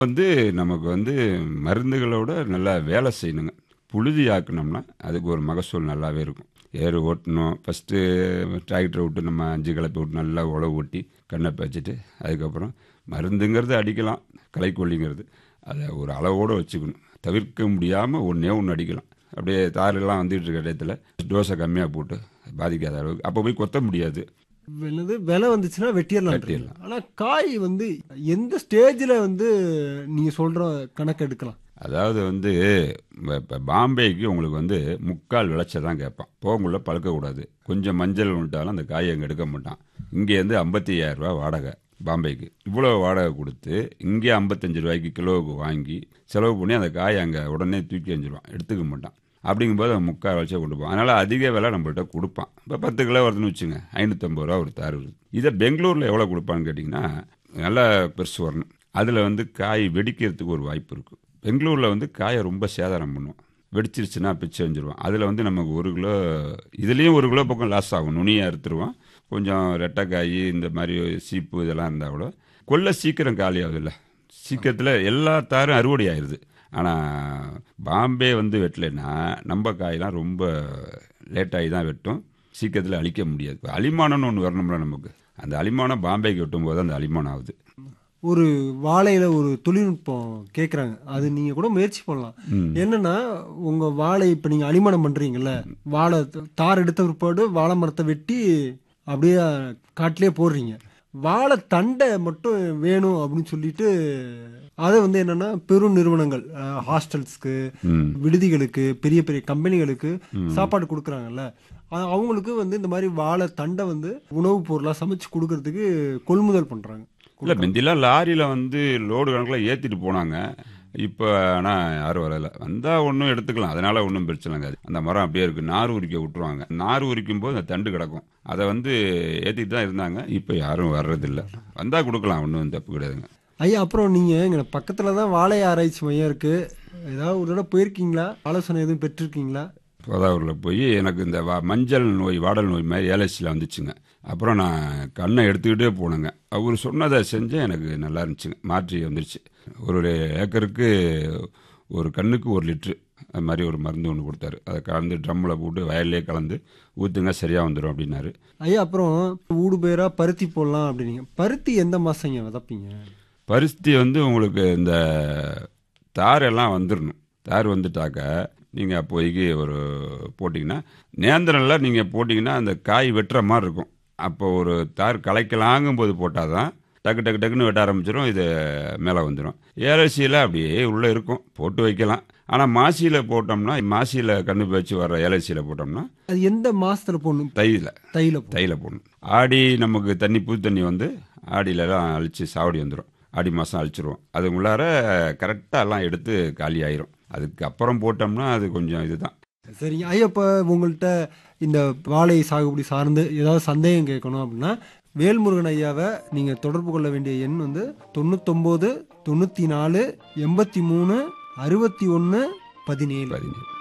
வந்து நமக்கு வந்து மருந்துகளோட நல்லா வேலை செய்யணுங்க புழுதி ஆக்கணும்னா அதுக்கு ஒரு மகசூல் நல்லாவே இருக்கும் ஏறு ஓட்டணும் ஃபஸ்ட்டு டிராக்டரை விட்டு நம்ம அஞ்சு கலப்பை விட்டு நல்லா உழவு ஓட்டி கண்ணை பச்சிட்டு அதுக்கப்புறம் மருந்துங்கிறது அடிக்கலாம் களைக்கொல்லிங்கிறது அதை ஒரு அளவோடு வச்சுக்கணும் தவிர்க்க முடியாமல் ஒன்றே ஒன்று அடிக்கலாம் அப்படியே தாரெல்லாம் வந்துட்டு இருக்க இடத்துல டோஸை கம்மியாக போட்டு பாதிக்காத அளவுக்கு அப்போ போய் கொத்த முடியாது என்னது விலை வந்துச்சுன்னா வெட்டிடலாம் வெட்டிடலாம். ஆனா காய் வந்து எந்த ஸ்டேஜ்ல வந்து நீங்க சொல்ற கணக்கு எடுக்கலாம் அதாவது வந்து இப்போ பாம்பேக்கு உங்களுக்கு வந்து முக்கால் விளைச்ச தான் கேட்பான் போகுள்ள பழுக்கக்கூடாது கொஞ்சம் மஞ்சள் விட்டாலும் அந்த காயை அங்கே எடுக்க மாட்டான் இங்கேருந்து ஐம்பத்தி ரூபா வாடகை பாம்பேக்கு இவ்வளோ வாடகை கொடுத்து இங்கே ஐம்பத்தஞ்சு ரூபாய்க்கு கிலோவுக்கு வாங்கி செலவு பண்ணி அந்த காயை அங்கே உடனே தூக்கி எறிஞ்சிருவான் எடுத்துக்க மாட்டான் அப்படிங்கும்போது அவன் முக்கால் வச்சே கொண்டு போவான் அதனால் அதிக விலை நம்மள்ட்ட கொடுப்பான் இப்போ பத்து கிலோ வருதுன்னு வச்சுங்க ஐநூற்றம்பது ரூபா ஒரு தார் வருது இதை பெங்களூரில் எவ்வளோ கொடுப்பான்னு கேட்டிங்கன்னா நல்லா பெருசு வரணும் அதில் வந்து காய் வெடிக்கிறதுக்கு ஒரு வாய்ப்பு இருக்குது பெங்களூரில் வந்து காயை ரொம்ப சேதாரம் பண்ணும் வெடிச்சிருச்சுன்னா பிச்சை வஞ்சிருவான் அதில் வந்து நமக்கு ஒரு கிலோ இதுலேயும் ஒரு கிலோ பக்கம் லாஸ் ஆகும் நுனியை அறுத்துருவான் கொஞ்சம் ரெட்டைக்காய் இந்த மாதிரி சீப்பு இதெல்லாம் இருந்தால் கூட கொல்லை சீக்கிரம் காலி ஆகுதுல்ல சீக்கிரத்தில் எல்லா தாரும் அறுவடை ஆயிடுது ஆனால் பாம்பே வந்து வெட்டலைன்னா நம்ம காயெல்லாம் ரொம்ப லேட்டாகி தான் வெட்டும் சீக்கிரத்தில் அழிக்க முடியாது இப்போ அலிமானம்னு ஒன்று வரணும்ல நமக்கு அந்த அலிமானம் பாம்பேக்கு வெட்டும் போது அந்த அலிமானம் ஆகுது ஒரு வாழையில ஒரு தொழில்நுட்பம் கேக்குறாங்க அது நீங்க கூட முயற்சி பண்ணலாம் ம். என்னன்னா உங்க வாழை இப்ப நீங்க அலிமணம் பண்றீங்கல்ல வாழை த- தார் எடுத்த பிற்பாடு வாழை மரத்தை வெட்டி அப்படியே காட்டிலே போடுறீங்க வாழை தண்டை மட்டும் வேணும் அப்படின்னு சொல்லிட்டு அதை வந்து என்னன்னா பெரும் நிறுவனங்கள் ஹாஸ்டல்ஸ்க்கு ம் விடுதிகளுக்கு பெரிய பெரிய கம்பெனிகளுக்கு சாப்பாடு கொடுக்குறாங்கல்ல அ- அவங்களுக்கு வந்து இந்த மாதிரி வாழை தண்டை வந்து உணவுப் பொருளாக சமைச்சு கொடுக்கறதுக்கு கொள்முதல் பண்றாங்க இல்லை முந்திலாம் லாரியில் வந்து லோடு கணக்கில் ஏற்றிட்டு போனாங்க இப்போ ஆனால் யாரும் வரல வந்தால் ஒன்றும் எடுத்துக்கலாம் அதனால் ஒன்றும் பிரச்சனை இருக்காது அந்த மரம் அப்படியே இருக்குது நார் உரிக்க விட்டுருவாங்க நார் உரிக்கும் போது அந்த தண்டு கிடக்கும் அதை வந்து ஏற்றிட்டு தான் இருந்தாங்க இப்போ யாரும் வர்றதில்ல வந்தால் கொடுக்கலாம் ஒன்றும் தப்பு கிடையாதுங்க ஐயா அப்புறம் நீங்க இங்க பக்கத்துல தான் வாழை ஆராய்ச்சி மையம் இருக்கு ஏதாவது ஒரு தடவை போயிருக்கீங்களா ஆலோசனை எதுவும் பெற்றிருக்கீங்களா கோதாவூரில் போய் எனக்கு இந்த வா மஞ்சள் நோய் வாடல் நோய் மாதிரி ஏலசியில் வந்துச்சுங்க அப்புறம் நான் கண்ணை எடுத்துக்கிட்டே போனேங்க அவர் சொன்னதை செஞ்சேன் எனக்கு நல்லா இருந்துச்சுங்க மாற்றி வந்துருச்சு ஒரு ஒரு ஏக்கருக்கு ஒரு கண்ணுக்கு ஒரு லிட்ரு அது மாதிரி ஒரு மருந்து ஒன்று கொடுத்தாரு அதை கலந்து ட்ரம்மில் போட்டு வயல்லே கலந்து ஊற்றுங்க சரியாக வந்துடும் அப்படின்னாரு ஐயா அப்புறம் ஊடு பேரா பருத்தி போடலாம் அப்படின்னீங்க பருத்தி எந்த மாசங்க விதைப்பீங்க பருத்தி வந்து உங்களுக்கு இந்த தாரெல்லாம் வந்துடணும் தார் வந்துட்டாக்க நீங்கள் அப்போதைக்கு ஒரு போட்டிங்கன்னா நேந்திரனில் நீங்கள் போட்டிங்கன்னா அந்த காய் வெட்டுற மாதிரி இருக்கும் அப்போ ஒரு தார் களைக்கலாங்கும் போது போட்டால் தான் டக்கு டக்கு டக்குன்னு வெட்ட ஆரம்பிச்சிடும் இது மேலே வந்துடும் ஏலசியில் அப்படியே உள்ளே இருக்கும் போட்டு வைக்கலாம் ஆனால் மாசியில் போட்டோம்னா மாசியில் கண்ணு வச்சு வர ஏலசியில் போட்டோம்னா அது எந்த மாசத்துல போடணும் தையில் தையில போடணும் தையில போடணும் ஆடி நமக்கு தண்ணி புது தண்ணி வந்து ஆடியிலலாம் அழிச்சு சாவடி வந்துடும் ஆடி மாதம் அழிச்சிருவோம் அது உள்ளார கரெக்டாக எல்லாம் எடுத்து காலி ஆயிரும் அதுக்கு அப்புறம் போட்டோம்னா அது கொஞ்சம் இதுதான் சரிங்க ஐயா இப்போ உங்கள்கிட்ட இந்த வாழை சாகுபடி சார்ந்து ஏதாவது சந்தேகம் கேட்கணும் அப்படின்னா வேல்முருகன் ஐயாவை நீங்கள் தொடர்பு கொள்ள வேண்டிய எண் வந்து தொண்ணூத்தொம்போது தொண்ணூற்றி நாலு எண்பத்தி மூணு அறுபத்தி ஒன்று பதினேழு பதினேழு